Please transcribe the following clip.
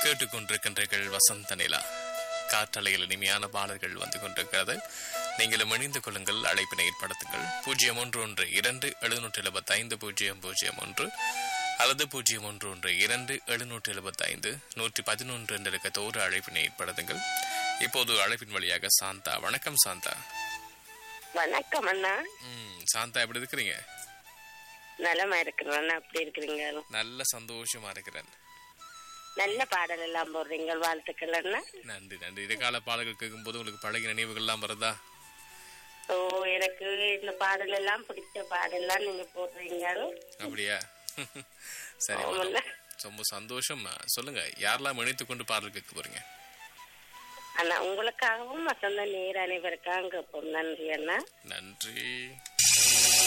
கேட்டுக்கொண்டிருக்கின்றீர்கள் வசந்த நிலா காற்றலையில் இனிமையான பாடல்கள் வந்து கொண்டிருக்கிறது நீங்களும் இணைந்து கொள்ளுங்கள் அழைப்பினை ஏற்படுத்துங்கள் பூஜ்ஜியம் ஒன்று ஒன்று இரண்டு எழுநூற்றி எழுபத்தி ஐந்து பூஜ்ஜியம் பூஜ்ஜியம் ஒன்று அல்லது பூஜ்ஜியம் ஒன்று ஒன்று இரண்டு எழுநூற்றி எழுபத்தி ஐந்து நூற்றி பதினொன்று என்ற இலக்கத்தோடு அழைப்பினை ஏற்படுத்துங்கள் இப்போது அழைப்பின் வழியாக சாந்தா வணக்கம் சாந்தா வணக்கம் அண்ணா ம் சாந்தா எப்படி இருக்கிறீங்க நலமா இருக்கிறேன் அண்ணா அப்படி இருக்கிறீங்க நல்ல சந்தோஷமா இருக்கிறேன் நல்ல பாடல் எல்லாம் போடுறீங்க வாழ்த்துக்கள் அண்ணா நன்றி நன்றி இடைக்கால பாடல்கள் கேட்கும்போது உங்களுக்கு பழகிய நினைவுகள்லாம் வருதா ஓ எனக்கு இந்த பாடல் எல்லாம் பிடிச்ச பாடல்லாம் நீங்க போடுறீங்க அப்படியா சரி ஆமாண்ணா. ரொம்ப சந்தோஷம் சொல்லுங்க யாரெல்லாம் இணைத்து கொண்டு பாடல் கேட்க போறீங்க அண்ணா உங்களுக்காகவும் வசந்த நேர் அனைவருக்காக கேட்போம் நன்றி அண்ணா நன்றி